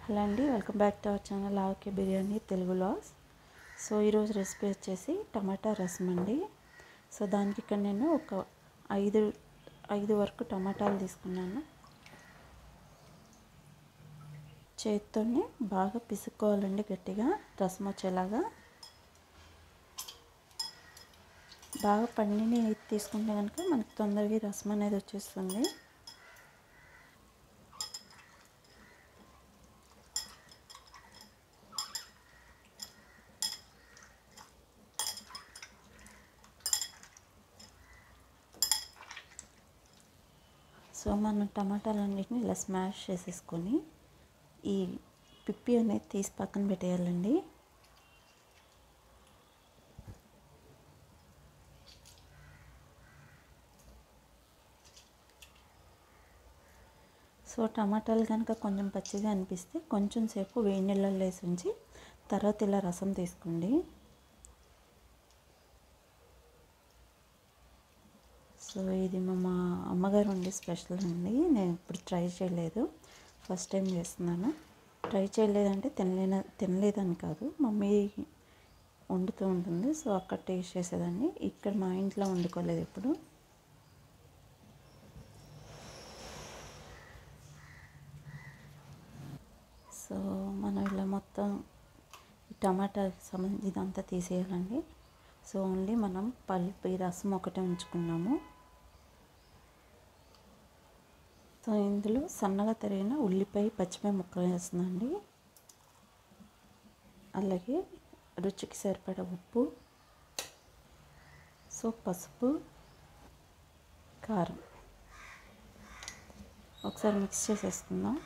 hello అండి welcome back to our channel ఆకే బిర్యానీ తెలుగు లాస్ సో ఈరోజు రెసిపీ వచ్చేసి టమాటా రసం అండి సో దానికి ఇక్కడ నేను ఒక ఐదు ఐదు వరకు టమాటాలు తీసుకున్నాను చేత్తోనే బాగా పిసుక్కోవాలండి గట్టిగా రసం వచ్చేలాగా బాగా పండిని తీసుకుంటే కనుక మనకి తొందరగా రసం అనేది వచ్చేస్తుంది సో మనం టమాటాలన్నిటిని ఇలా స్మాష్ చేసేసుకొని ఈ పిప్పి అనేది తీసి పక్కన పెట్టేయాలండి సో టమాటాలు కనుక కొంచెం పచ్చిగా అనిపిస్తే కొంచెం సేపు వేడి నీళ్ళల్లో వేసి ఉంచి తర్వాత ఇలా రసం తీసుకోండి సో ఇది మా అమ్మగారు ఉండే స్పెషల్ అండి నేను ఇప్పుడు ట్రై చేయలేదు ఫస్ట్ టైం చేస్తున్నాను ట్రై చేయలేదంటే తినలేన తినలేదని కాదు మమ్మీ వండుతూ ఉంటుంది సో అక్కడ టేస్ట్ చేసేదాన్ని ఇక్కడ మా ఇంట్లో వండుకోలేదు ఎప్పుడు సో మనం ఇలా మొత్తం టమాటా సంబంధించి ఇదంతా తీసేయాలండి సో ఓన్లీ మనం పల్పు రసం ఒకటే ఉంచుకున్నాము సో ఇందులో సన్నగా తరిగిన ఉల్లిపాయ పచ్చిమిరపకాయ ముక్కలు వేస్తుందండి అలాగే రుచికి సరిపడ ఉప్పు సో పసుపు కారం ఒకసారి మిక్స్ చేసేసుకుందాం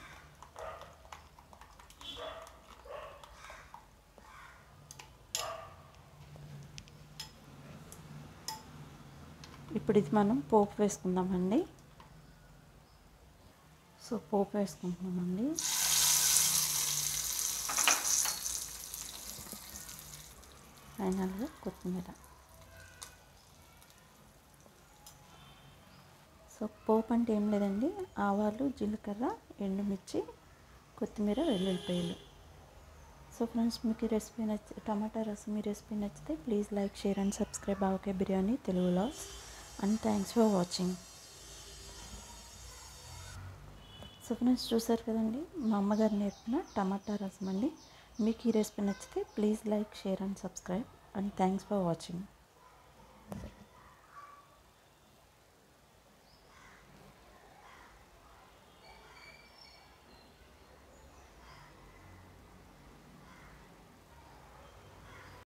ఇప్పుడు ఇది మనం పోపు వేసుకుందామండి సో పోపు వేసుకుంటున్నామండి ఫైనల్గా కొత్తిమీర సో పోపు అంటే ఏం లేదండి ఆవాలు జీలకర్ర ఎండుమిర్చి కొత్తిమీర వెల్లుల్లిపాయలు సో ఫ్రెండ్స్ మీకు ఈ రెసిపీ నచ్చి టమాటా రసం ఈ రెసిపీ నచ్చితే please like share and subscribe ఆవకే బిర్యానీ తెలుగు లాస్ and thanks for watching so friends చూసారు కదండి మా అమ్మగారు నేర్పిన టమాటా రసం అండి మీకు ఈ రెసిపీ నచ్చితే please like share and subscribe and thanks for watching